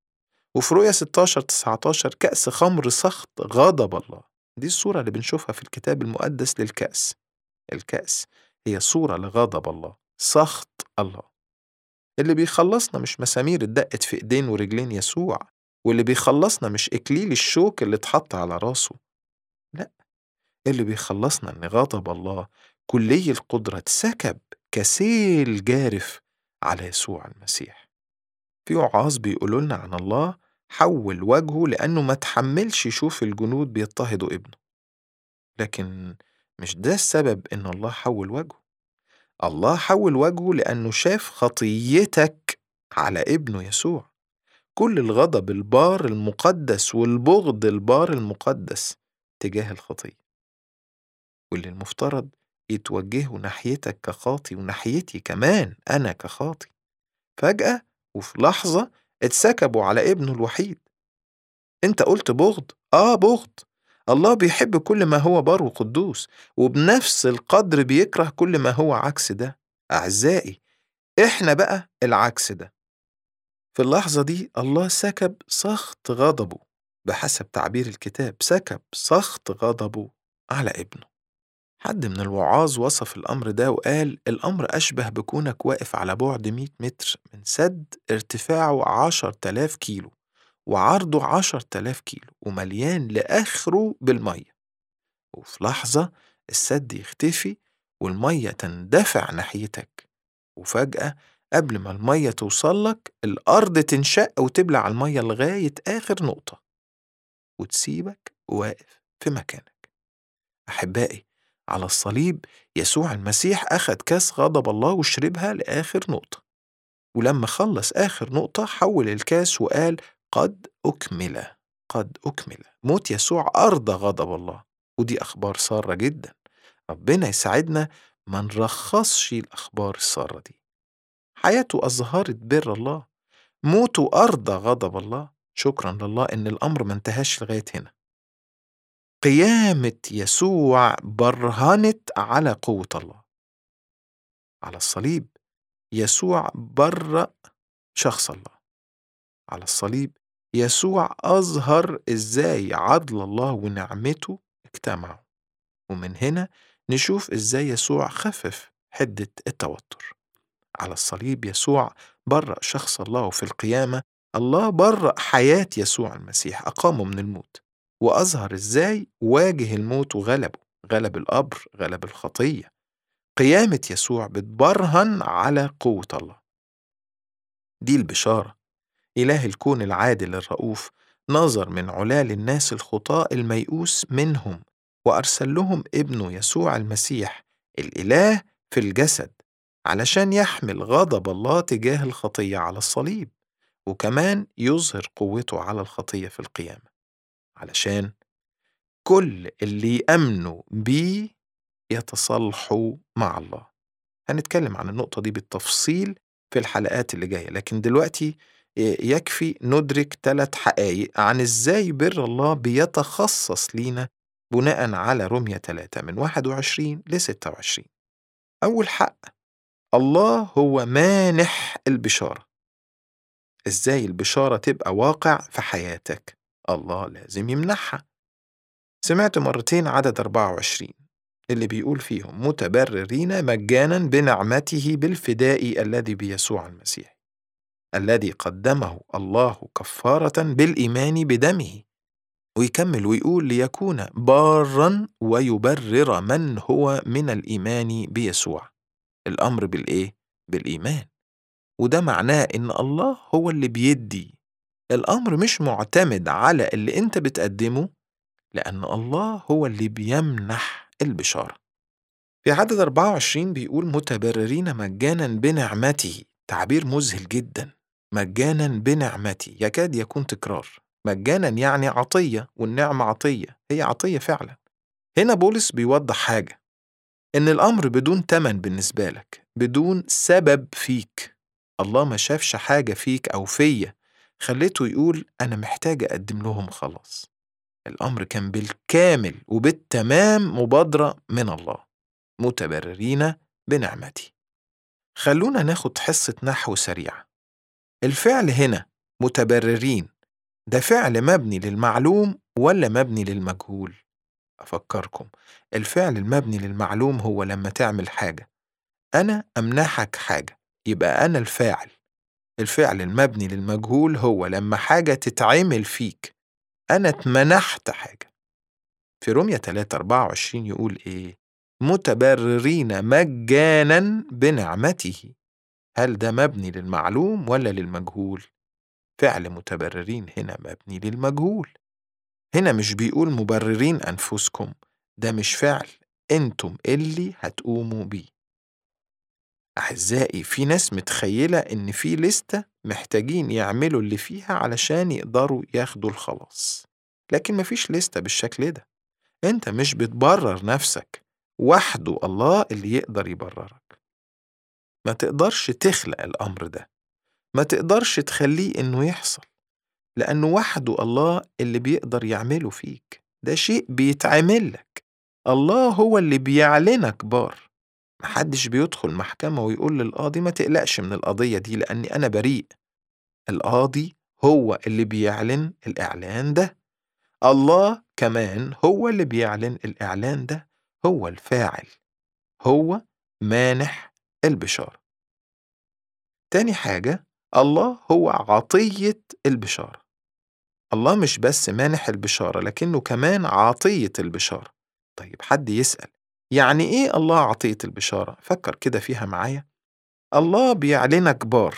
وفي رؤيا 16 19 كأس خمر سخط غضب الله دي الصورة اللي بنشوفها في الكتاب المقدس للكأس الكأس هي صورة لغضب الله سخط الله اللي بيخلصنا مش مسامير اتدقت في ايدين ورجلين يسوع واللي بيخلصنا مش اكليل الشوك اللي اتحط على راسه لا اللي بيخلصنا ان غضب الله كلي القدرة اتسكب كسيل جارف على يسوع المسيح في وعاظ بيقولوا لنا عن الله حول وجهه لأنه ما تحملش يشوف الجنود بيضطهدوا ابنه لكن مش ده السبب إن الله حول وجهه الله حول وجهه لأنه شاف خطيتك على ابنه يسوع كل الغضب البار المقدس والبغض البار المقدس تجاه الخطية واللي المفترض يتوجهوا ناحيتك كخاطي وناحيتي كمان أنا كخاطي فجأة وفي لحظة اتسكبوا على ابنه الوحيد انت قلت بغض اه بغض الله بيحب كل ما هو بار وقدوس وبنفس القدر بيكره كل ما هو عكس ده أعزائي إحنا بقى العكس ده في اللحظة دي الله سكب سخط غضبه بحسب تعبير الكتاب سكب سخط غضبه على ابنه حد من الوعاظ وصف الأمر ده وقال الأمر أشبه بكونك واقف على بعد 100 متر من سد ارتفاعه 10000 كيلو وعرضه 10000 كيلو ومليان لآخره بالمية وفي لحظة السد يختفي والمية تندفع ناحيتك وفجأة قبل ما المية توصلك الأرض تنشق وتبلع المية لغاية آخر نقطة وتسيبك واقف في مكانك أحبائي على الصليب يسوع المسيح أخد كاس غضب الله وشربها لآخر نقطة ولما خلص آخر نقطة حول الكاس وقال قد أكمل قد أكمل موت يسوع أرضى غضب الله ودي أخبار سارة جدا ربنا يساعدنا ما نرخصش الأخبار السارة دي حياته أظهرت بر الله موته أرضى غضب الله شكرا لله إن الأمر ما انتهاش لغاية هنا قيامة يسوع برهنت على قوة الله على الصليب يسوع برأ شخص الله على الصليب يسوع أظهر إزاي عدل الله ونعمته اجتمعوا ومن هنا نشوف إزاي يسوع خفف حدة التوتر على الصليب يسوع برأ شخص الله وفي القيامة الله برأ حياة يسوع المسيح أقامه من الموت وأظهر إزاي واجه الموت وغلبه غلب القبر غلب الخطية قيامة يسوع بتبرهن على قوة الله دي البشارة إله الكون العادل الرؤوف نظر من علال الناس الخطاء الميؤوس منهم وأرسل لهم ابنه يسوع المسيح الإله في الجسد علشان يحمل غضب الله تجاه الخطية على الصليب وكمان يظهر قوته على الخطية في القيامة علشان كل اللي يأمنوا بيه يتصالحوا مع الله هنتكلم عن النقطة دي بالتفصيل في الحلقات اللي جاية لكن دلوقتي يكفي ندرك ثلاث حقائق عن ازاي بر الله بيتخصص لينا بناء على رمية 3 من 21 ل 26 أول حق الله هو مانح البشارة ازاي البشارة تبقى واقع في حياتك الله لازم يمنحها سمعت مرتين عدد 24 اللي بيقول فيهم متبررين مجانا بنعمته بالفداء الذي بيسوع المسيح الذي قدمه الله كفارة بالإيمان بدمه ويكمل ويقول ليكون بارا ويبرر من هو من الإيمان بيسوع الأمر بالإيه؟ بالإيمان وده معناه إن الله هو اللي بيدي الأمر مش معتمد على اللي أنت بتقدمه لأن الله هو اللي بيمنح البشارة في عدد 24 بيقول متبررين مجانا بنعمته تعبير مذهل جدا مجانا بنعمتي يكاد يكون تكرار مجانا يعني عطية والنعمة عطية هي عطية فعلا هنا بولس بيوضح حاجة إن الأمر بدون تمن بالنسبة لك بدون سبب فيك الله ما شافش حاجة فيك أو فيا خليته يقول أنا محتاج أقدم لهم خلاص الأمر كان بالكامل وبالتمام مبادرة من الله متبررين بنعمتي خلونا ناخد حصة نحو سريعة الفعل هنا متبررين ده فعل مبني للمعلوم ولا مبني للمجهول أفكركم الفعل المبني للمعلوم هو لما تعمل حاجة أنا أمنحك حاجة يبقى أنا الفاعل الفعل المبني للمجهول هو لما حاجة تتعمل فيك أنا اتمنحت حاجة في رومية 3 24 يقول إيه متبررين مجانا بنعمته هل ده مبني للمعلوم ولا للمجهول فعل متبررين هنا مبني للمجهول هنا مش بيقول مبررين أنفسكم ده مش فعل انتم اللي هتقوموا بيه أحزائي في ناس متخيلة إن في لستة محتاجين يعملوا اللي فيها علشان يقدروا ياخدوا الخلاص لكن مفيش لستة بالشكل ده أنت مش بتبرر نفسك وحده الله اللي يقدر يبررك ما تقدرش تخلق الأمر ده ما تقدرش تخليه إنه يحصل لأنه وحده الله اللي بيقدر يعمله فيك ده شيء بيتعمل لك الله هو اللي بيعلنك بار محدش بيدخل محكمة ويقول للقاضي ما تقلقش من القضية دي لأني أنا بريء القاضي هو اللي بيعلن الإعلان ده الله كمان هو اللي بيعلن الإعلان ده هو الفاعل هو مانح البشارة تاني حاجة الله هو عطية البشارة الله مش بس مانح البشارة لكنه كمان عطية البشارة طيب حد يسأل يعني إيه الله عطية البشارة؟ فكر كده فيها معايا الله بيعلنك بار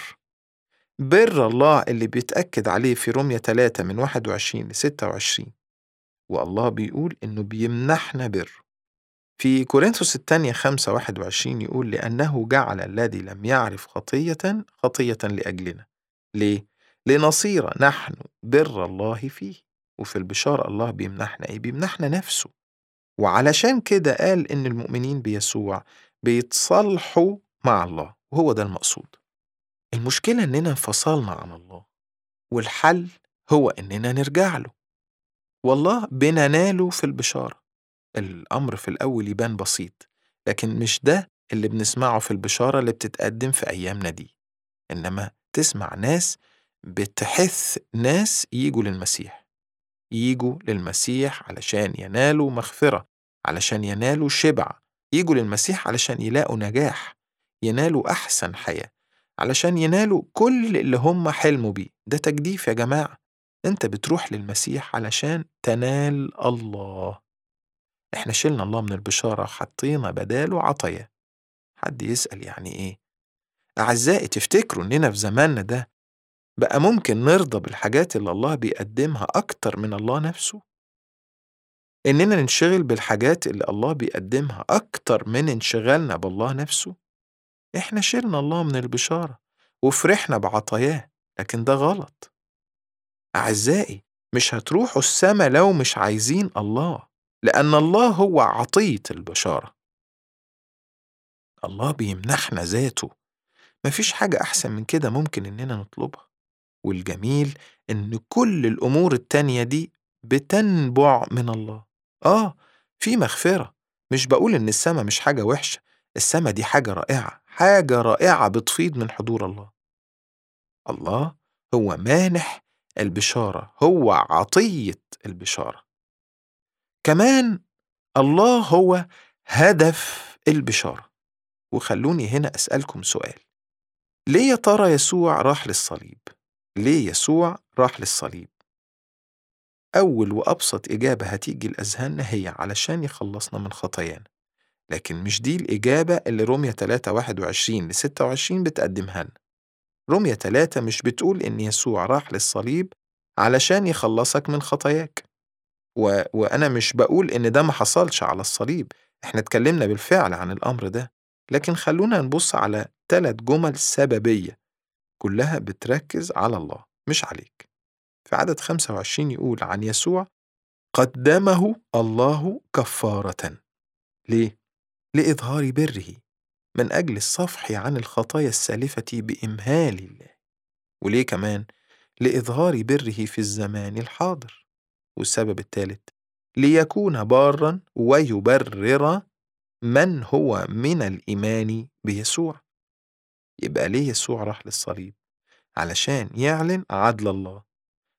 بر الله اللي بيتأكد عليه في رمية 3 من 21 ل 26 والله بيقول إنه بيمنحنا بر في كورنثوس الثانية 5 21 يقول لأنه جعل الذي لم يعرف خطية خطية لأجلنا ليه؟ لنصير نحن بر الله فيه وفي البشارة الله بيمنحنا إيه؟ بيمنحنا نفسه وعلشان كده قال إن المؤمنين بيسوع بيتصالحوا مع الله وهو ده المقصود المشكلة إننا انفصلنا عن الله والحل هو إننا نرجع له والله بنناله في البشارة الأمر في الأول يبان بسيط لكن مش ده اللي بنسمعه في البشارة اللي بتتقدم في أيامنا دي إنما تسمع ناس بتحث ناس يجوا للمسيح يجوا للمسيح علشان ينالوا مغفرة علشان ينالوا شبع يجوا للمسيح علشان يلاقوا نجاح ينالوا أحسن حياة علشان ينالوا كل اللي هم حلموا بيه ده تجديف يا جماعة أنت بتروح للمسيح علشان تنال الله إحنا شلنا الله من البشارة وحطينا بداله عطايا حد يسأل يعني إيه أعزائي تفتكروا إننا في زماننا ده بقى ممكن نرضى بالحاجات اللي الله بيقدمها أكتر من الله نفسه؟ إننا ننشغل بالحاجات اللي الله بيقدمها أكتر من انشغالنا بالله نفسه؟ إحنا شلنا الله من البشارة وفرحنا بعطاياه لكن ده غلط أعزائي مش هتروحوا السما لو مش عايزين الله لأن الله هو عطية البشارة الله بيمنحنا ذاته مفيش حاجة أحسن من كده ممكن إننا نطلبها والجميل إن كل الأمور التانية دي بتنبع من الله آه في مغفرة مش بقول إن السما مش حاجة وحشة السما دي حاجة رائعة حاجة رائعة بتفيض من حضور الله الله هو مانح البشارة هو عطية البشارة كمان الله هو هدف البشارة وخلوني هنا أسألكم سؤال ليه يا ترى يسوع راح للصليب؟ ليه يسوع راح للصليب؟ أول وأبسط إجابة هتيجي لأذهاننا هي علشان يخلصنا من خطايانا لكن مش دي الإجابة اللي رومية 3 21 ل 26 بتقدمها لنا رومية 3 مش بتقول إن يسوع راح للصليب علشان يخلصك من خطاياك و... وأنا مش بقول إن ده ما حصلش على الصليب إحنا اتكلمنا بالفعل عن الأمر ده لكن خلونا نبص على ثلاث جمل سببية كلها بتركز على الله مش عليك في عدد 25 يقول عن يسوع قدمه الله كفارة ليه؟ لإظهار بره من أجل الصفح عن الخطايا السالفة بإمهال الله وليه كمان؟ لإظهار بره في الزمان الحاضر والسبب الثالث ليكون بارا ويبرر من هو من الإيمان بيسوع يبقى ليه يسوع راح للصليب علشان يعلن عدل الله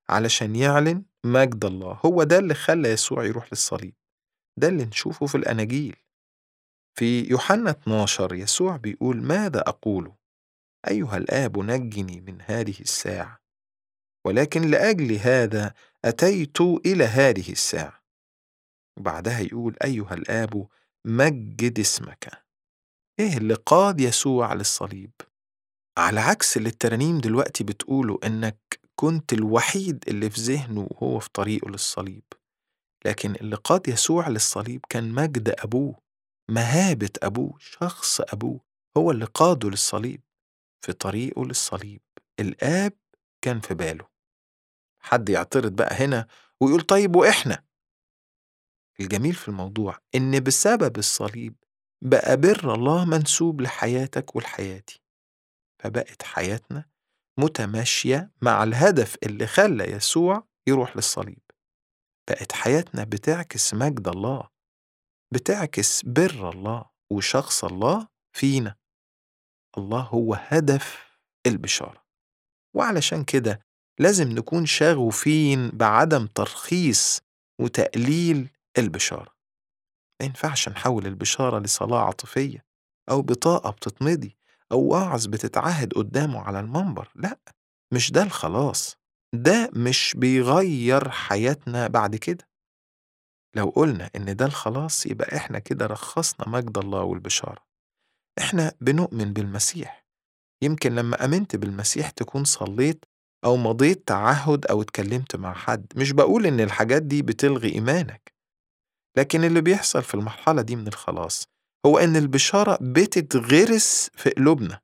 علشان يعلن مجد الله هو ده اللي خلى يسوع يروح للصليب ده اللي نشوفه في الأناجيل في يوحنا 12 يسوع بيقول ماذا أقول أيها الآب نجني من هذه الساعة ولكن لأجل هذا أتيت إلى هذه الساعة وبعدها يقول أيها الآب مجد اسمك إيه اللي قاد يسوع للصليب على عكس اللي الترانيم دلوقتي بتقوله إنك كنت الوحيد اللي في ذهنه وهو في طريقه للصليب لكن اللي قاد يسوع للصليب كان مجد أبوه مهابة أبوه شخص أبوه هو اللي قاده للصليب في طريقه للصليب الآب كان في باله حد يعترض بقى هنا ويقول طيب وإحنا الجميل في الموضوع إن بسبب الصليب بقى بر الله منسوب لحياتك ولحياتي فبقت حياتنا متماشية مع الهدف اللي خلى يسوع يروح للصليب بقت حياتنا بتعكس مجد الله بتعكس بر الله وشخص الله فينا الله هو هدف البشارة وعلشان كده لازم نكون شغوفين بعدم ترخيص وتقليل البشارة ما ينفعش نحول البشارة لصلاة عاطفية أو بطاقة بتتمضي أو وعظ بتتعهد قدامه على المنبر لأ مش ده الخلاص ده مش بيغير حياتنا بعد كده لو قلنا إن ده الخلاص يبقى إحنا كده رخصنا مجد الله والبشارة إحنا بنؤمن بالمسيح يمكن لما آمنت بالمسيح تكون صليت أو مضيت تعهد أو اتكلمت مع حد مش بقول إن الحاجات دي بتلغي إيمانك لكن اللي بيحصل في المرحلة دي من الخلاص هو إن البشارة بتتغرس في قلوبنا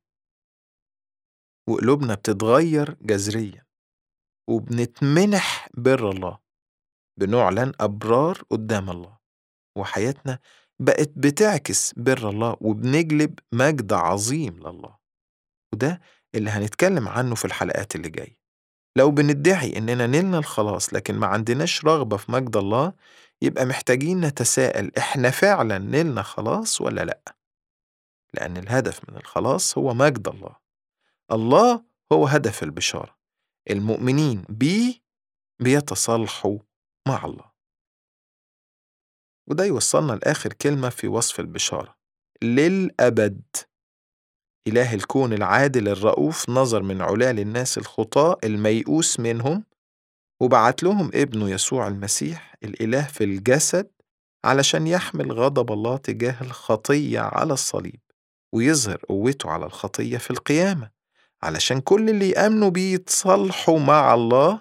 وقلوبنا بتتغير جذريا وبنتمنح بر الله بنعلن أبرار قدام الله وحياتنا بقت بتعكس بر الله وبنجلب مجد عظيم لله وده اللي هنتكلم عنه في الحلقات اللي جاية لو بندعي إننا نلنا الخلاص لكن ما عندناش رغبة في مجد الله يبقى محتاجين نتساءل إحنا فعلا نلنا خلاص ولا لأ لأن الهدف من الخلاص هو مجد الله الله هو هدف البشارة المؤمنين بيه بيتصالحوا مع الله وده يوصلنا لآخر كلمة في وصف البشارة للأبد إله الكون العادل الرؤوف نظر من علاه للناس الخطاة الميؤوس منهم وبعت لهم ابنه يسوع المسيح الإله في الجسد علشان يحمل غضب الله تجاه الخطية على الصليب ويظهر قوته على الخطية في القيامة علشان كل اللي يأمنوا بيه يتصالحوا مع الله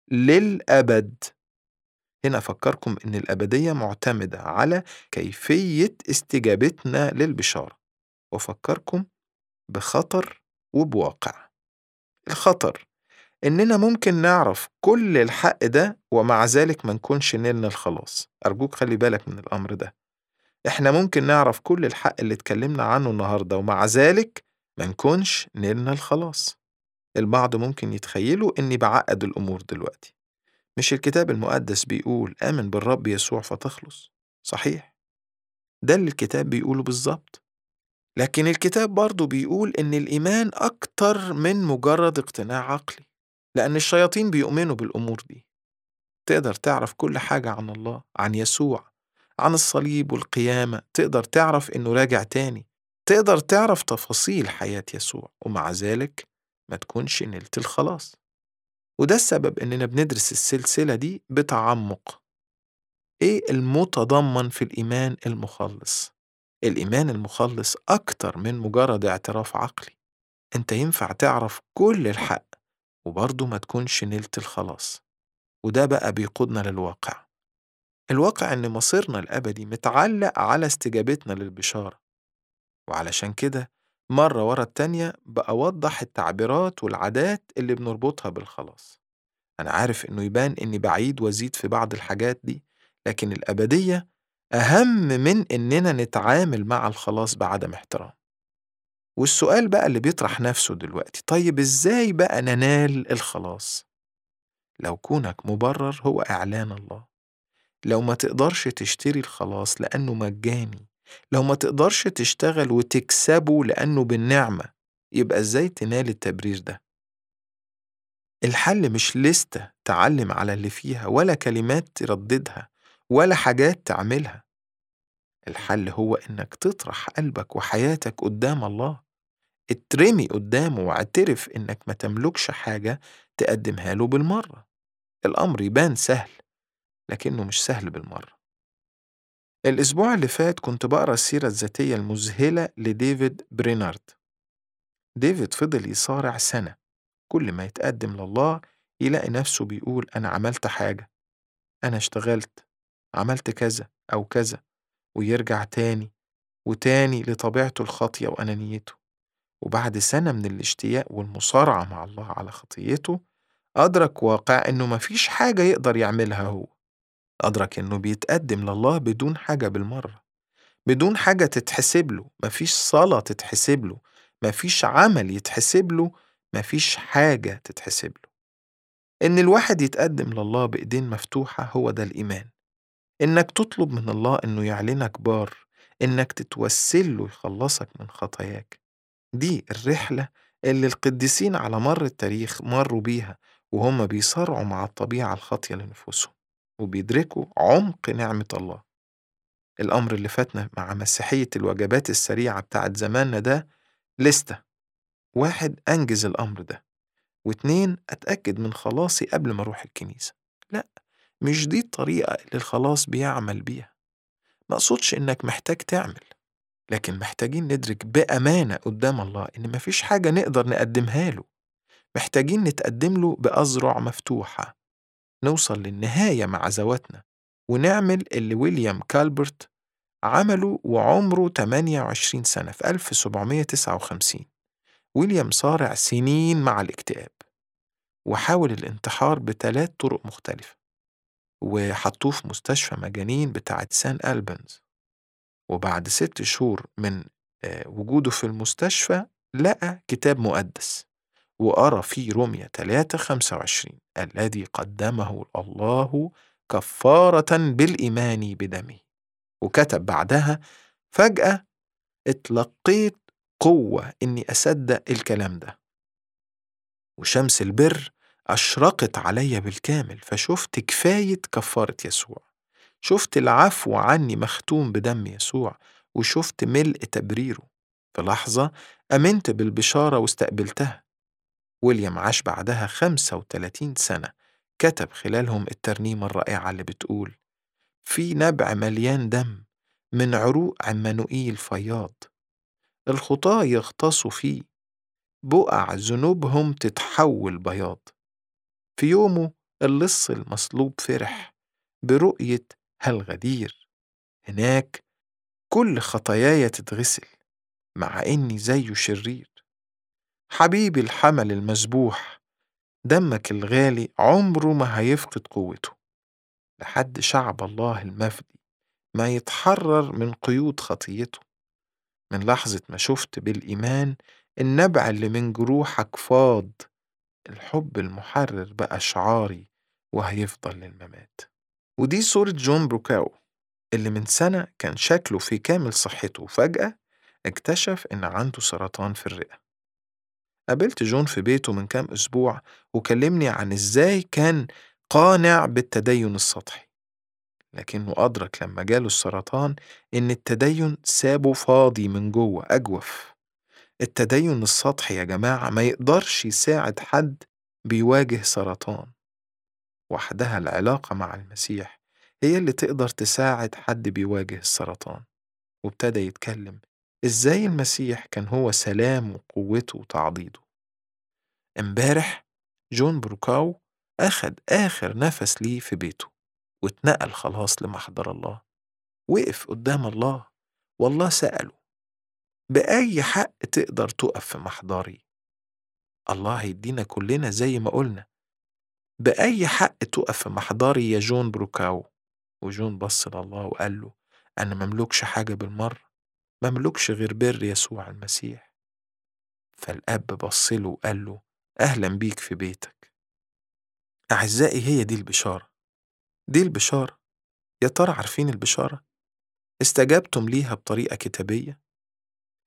للأبد هنا أفكركم إن الأبدية معتمدة على كيفية استجابتنا للبشارة وأفكركم بخطر وبواقع الخطر إننا ممكن نعرف كل الحق ده ومع ذلك ما نكونش نلنا الخلاص أرجوك خلي بالك من الأمر ده إحنا ممكن نعرف كل الحق اللي اتكلمنا عنه النهاردة ومع ذلك ما نكونش نلنا الخلاص البعض ممكن يتخيلوا إني بعقد الأمور دلوقتي مش الكتاب المقدس بيقول آمن بالرب يسوع فتخلص صحيح ده اللي الكتاب بيقوله بالظبط لكن الكتاب برضه بيقول إن الإيمان أكتر من مجرد اقتناع عقلي لأن الشياطين بيؤمنوا بالأمور دي تقدر تعرف كل حاجة عن الله عن يسوع عن الصليب والقيامة تقدر تعرف إنه راجع تاني تقدر تعرف تفاصيل حياة يسوع ومع ذلك ما تكونش نلت الخلاص وده السبب إننا بندرس السلسلة دي بتعمق إيه المتضمن في الإيمان المخلص؟ الإيمان المخلص أكتر من مجرد اعتراف عقلي أنت ينفع تعرف كل الحق وبرضه ما تكونش نلت الخلاص وده بقى بيقودنا للواقع الواقع إن مصيرنا الأبدي متعلق على استجابتنا للبشارة وعلشان كده مرة ورا التانية بأوضح التعبيرات والعادات اللي بنربطها بالخلاص أنا عارف إنه يبان إني بعيد وأزيد في بعض الحاجات دي لكن الأبدية أهم من إننا نتعامل مع الخلاص بعدم احترام والسؤال بقى اللي بيطرح نفسه دلوقتي طيب إزاي بقى ننال الخلاص؟ لو كونك مبرر هو إعلان الله لو ما تقدرش تشتري الخلاص لأنه مجاني لو ما تقدرش تشتغل وتكسبه لأنه بالنعمة يبقى إزاي تنال التبرير ده؟ الحل مش لستة تعلم على اللي فيها ولا كلمات ترددها ولا حاجات تعملها الحل هو إنك تطرح قلبك وحياتك قدام الله اترمي قدامه واعترف إنك ما تملكش حاجة تقدمها له بالمرة الأمر يبان سهل لكنه مش سهل بالمرة الأسبوع اللي فات كنت بقرأ السيرة الذاتية المذهلة لديفيد برينارد ديفيد فضل يصارع سنة كل ما يتقدم لله يلاقي نفسه بيقول أنا عملت حاجة أنا اشتغلت عملت كذا أو كذا ويرجع تاني وتاني لطبيعته الخاطية وأنانيته وبعد سنة من الاشتياق والمصارعة مع الله على خطيته أدرك واقع إنه مفيش حاجة يقدر يعملها هو أدرك إنه بيتقدم لله بدون حاجة بالمرة بدون حاجة تتحسب له مفيش صلاة تتحسب له مفيش عمل يتحسب له مفيش حاجة تتحسب له إن الواحد يتقدم لله بإيدين مفتوحة هو ده الإيمان إنك تطلب من الله إنه يعلنك بار إنك تتوسل له يخلصك من خطاياك دي الرحلة اللي القديسين على مر التاريخ مروا بيها وهم بيصارعوا مع الطبيعة الخاطية لنفوسهم وبيدركوا عمق نعمة الله الأمر اللي فاتنا مع مسيحية الوجبات السريعة بتاعت زماننا ده لستة واحد أنجز الأمر ده واتنين أتأكد من خلاصي قبل ما أروح الكنيسة لا مش دي الطريقة اللي الخلاص بيعمل بيها ما أقصدش إنك محتاج تعمل لكن محتاجين ندرك بأمانة قدام الله إن مفيش حاجة نقدر نقدمها له محتاجين نتقدم له بأذرع مفتوحة نوصل للنهاية مع ذواتنا ونعمل اللي ويليام كالبرت عمله وعمره 28 سنة في 1759 ويليام صارع سنين مع الاكتئاب وحاول الانتحار بثلاث طرق مختلفة وحطوه في مستشفى مجانين بتاعة سان ألبنز وبعد ست شهور من وجوده في المستشفى لقى كتاب مقدس وقرأ فيه رومية 3 25 الذي قدمه الله كفارة بالإيمان بدمه وكتب بعدها فجأة اتلقيت قوة إني أصدق الكلام ده وشمس البر أشرقت عليا بالكامل فشفت كفاية كفارة يسوع شفت العفو عني مختوم بدم يسوع وشفت ملء تبريره في لحظة أمنت بالبشارة واستقبلتها ويليام عاش بعدها 35 سنة كتب خلالهم الترنيمة الرائعة اللي بتقول في نبع مليان دم من عروق عمانوئيل فياض الخطاة يغطسوا فيه بقع ذنوبهم تتحول بياض في يومه اللص المصلوب فرح برؤية هالغدير هناك كل خطاياي تتغسل مع إني زيه شرير حبيبي الحمل المذبوح دمك الغالي عمره ما هيفقد قوته لحد شعب الله المفدي ما يتحرر من قيود خطيته من لحظة ما شفت بالإيمان النبع اللي من جروحك فاض الحب المحرر بقى شعاري وهيفضل للممات ودي صورة جون بروكاو اللي من سنة كان شكله في كامل صحته وفجأة اكتشف إن عنده سرطان في الرئة قابلت جون في بيته من كام أسبوع وكلمني عن إزاي كان قانع بالتدين السطحي لكنه أدرك لما جاله السرطان إن التدين سابه فاضي من جوه أجوف التدين السطحي يا جماعة ما يقدرش يساعد حد بيواجه سرطان وحدها العلاقة مع المسيح هي اللي تقدر تساعد حد بيواجه السرطان وابتدى يتكلم إزاي المسيح كان هو سلام وقوته وتعضيده امبارح جون بروكاو أخد آخر نفس ليه في بيته واتنقل خلاص لمحضر الله وقف قدام الله والله سأله بأي حق تقدر تقف في محضري الله هيدينا كلنا زي ما قلنا بأي حق تقف في محضري يا جون بروكاو وجون بص لله وقال له أنا مملكش حاجة بالمرة مملكش غير بر يسوع المسيح فالأب بص له وقال له أهلا بيك في بيتك أعزائي هي دي البشارة دي البشارة يا ترى عارفين البشارة؟ استجبتم ليها بطريقة كتابية؟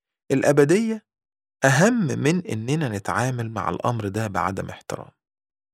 الأبدية أهم من إننا نتعامل مع الأمر ده بعدم احترام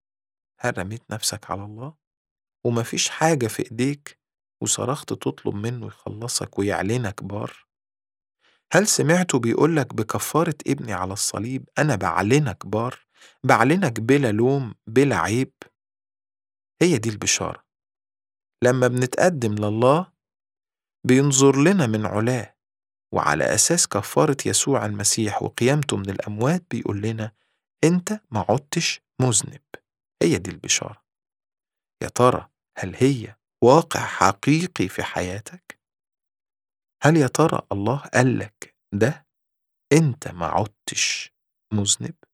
هل رميت نفسك على الله ومفيش حاجة في إيديك وصرخت تطلب منه يخلصك ويعلنك بار هل سمعته بيقولك بكفارة ابني على الصليب أنا بعلنك بار بعلنك بلا لوم بلا عيب هي دي البشارة لما بنتقدم لله بينظر لنا من علاه وعلى أساس كفارة يسوع المسيح وقيامته من الأموات بيقول لنا أنت ما عدتش مذنب هي دي البشارة يا ترى هل هي واقع حقيقي في حياتك؟ هل يا ترى الله قالك ده أنت ما عدتش مذنب؟